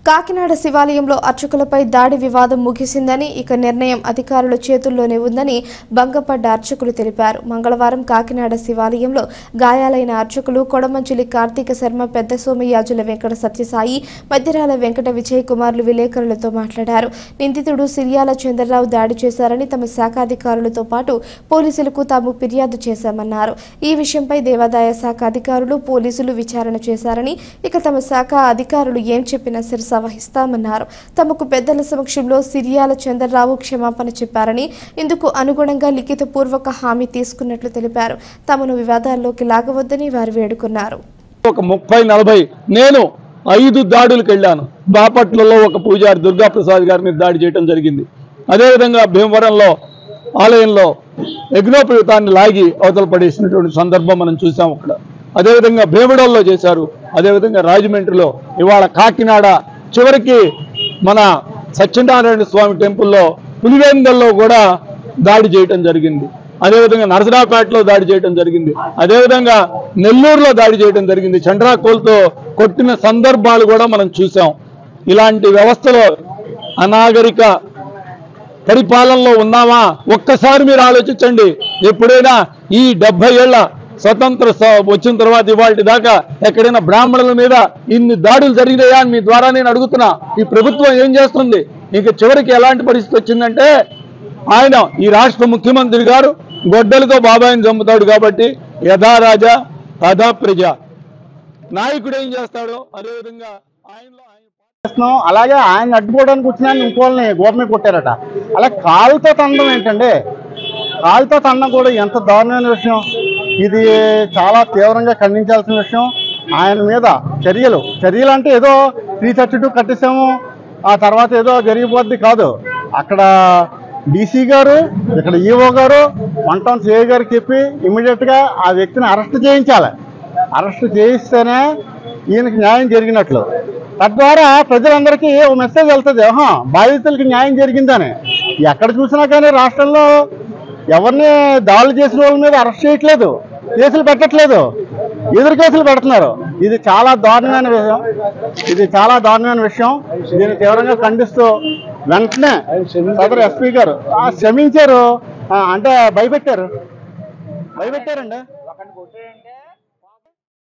కాకినాడ శివాలయంలో అర్చకులపై దాడి వివాదం ముగిసిందని ఇక నిర్ణయం అధికారుల చేతుల్లోనే ఉందని భంగపడ్డ అర్చకులు తెలిపారు మంగళవారం కాకినాడ శివాలయంలో గాయాలైన అర్చకులు కొడమంచులి కార్తీక శర్మ పెద్ద సోమయాజుల వెంకట సత్యసాయి మధ్యరాల వెంకట విజయ్ కుమార్లు విలేకరులతో మాట్లాడారు నిందితుడు సిరియాల చంద్రరావు దాడి చేశారని తమ శాఖ అధికారులతో పాటు పోలీసులకు తాము ఫిర్యాదు చేశామన్నారు ఈ విషయంపై దేవాదాయ శాఖ అధికారులు పోలీసులు విచారణ చేశారని ఇక తమ శాఖ అధికారులు ఏం చెప్పినా శిరస వహిస్తామన్నారు తమకు పెద్దల సమక్షంలో సిరియాల చంద్రరావు క్షమాపణ చెప్పారని ఇందుకు అనుగుణంగా లిఖితపూర్వక హామీ తీసుకున్నట్లు తెలిపారు తమను వివాదాల్లోకి లాగవద్దని వారు వేడుకున్నారు ఒక ముప్పై నలభై నేను ఐదు దాడులకు వెళ్ళాను బాపట్లలో ఒక పూజారి దుర్గా ప్రసాద్ గారి మీద దాడి చేయడం జరిగింది అదేవిధంగా భీమవరంలో ఆలయంలో యజ్ఞోపయుతాన్ని లాగి అవతల పడేసినటువంటి సందర్భం మనం చూసాం అక్కడ అదేవిధంగా భీమడోల్లో చేశారు అదేవిధంగా రాజమండ్రిలో ఇవాళ కాకినాడ చివరికి మన సత్యనారాయణ స్వామి టెంపుల్లో పులివెందల్లో కూడా దాడి చేయటం జరిగింది అదేవిధంగా నరసరాపేటలో దాడి చేయడం జరిగింది అదేవిధంగా నెల్లూరులో దాడి చేయడం జరిగింది చండ్రాకోల్తో కొట్టిన సందర్భాలు కూడా మనం చూసాం ఇలాంటి వ్యవస్థలో అనాగరిక పరిపాలనలో ఉన్నామా ఒక్కసారి మీరు ఆలోచించండి ఎప్పుడైనా ఈ డెబ్బై ఏళ్ల స్వతంత్ర స- వచ్చిన తర్వాత ఇవాళ దాకా ఎక్కడైనా బ్రాహ్మణుల మీద ఇన్ని దాడులు జరిగినాయా అని మీ ద్వారా నేను అడుగుతున్నా ఈ ప్రభుత్వం ఏం చేస్తుంది ఇంక చివరికి ఎలాంటి పరిస్థితి వచ్చిందంటే ఆయన ఈ రాష్ట్ర ముఖ్యమంత్రి గారు గొడ్డలతో బాబాయిని చంపుతాడు కాబట్టి యథా రాజా తథా ప్రజ నాయకుడు ఏం చేస్తాడో అదేవిధంగా ఆయనలో ఆయన చేస్తున్నాం అలాగే ఆయన అడ్డుకోవడానికి వచ్చిన ఇంకోళ్ళని గోపమే కొట్టారట అలా కాలుతో తండం ఏంటండి కాలుతో తండం కూడా ఎంత దారుణమైన విషయం ఇది చాలా తీవ్రంగా ఖండించాల్సిన విషయం ఆయన మీద చర్యలు చర్యలు అంటే ఏదో త్రీ థర్టీ టూ కట్టేసాము ఆ తర్వాత ఏదో జరిగిపోద్ది కాదు అక్కడ డీసీ గారు ఇక్కడ ఈఓ గారు వన్ టౌన్ సిఐ గారికి చెప్పి ఇమీడియట్గా ఆ వ్యక్తిని అరెస్ట్ చేయించాలి అరెస్ట్ చేయిస్తేనే ఈయనకి న్యాయం జరిగినట్లు తద్వారా ప్రజలందరికీ ఓ మెసేజ్ వెళ్తుంది ఆహా బాధితులకి న్యాయం జరిగిందని ఎక్కడ చూసినా కానీ రాష్ట్రంలో ఎవరిని దాడులు చేసిన వాళ్ళ మీద అరెస్ట్ చేయట్లేదు కేసులు పెట్టట్లేదు ఎదురు కేసులు పెడుతున్నారు ఇది చాలా దారుణమైన విషయం ఇది చాలా దారుణమైన విషయం దీన్ని తీవ్రంగా ఖండిస్తూ వెంటనే సదరు ఎస్పీ గారు ఆ, క్షమించారు ఆ, అంటే భయపెట్టారు భయపెట్టారండి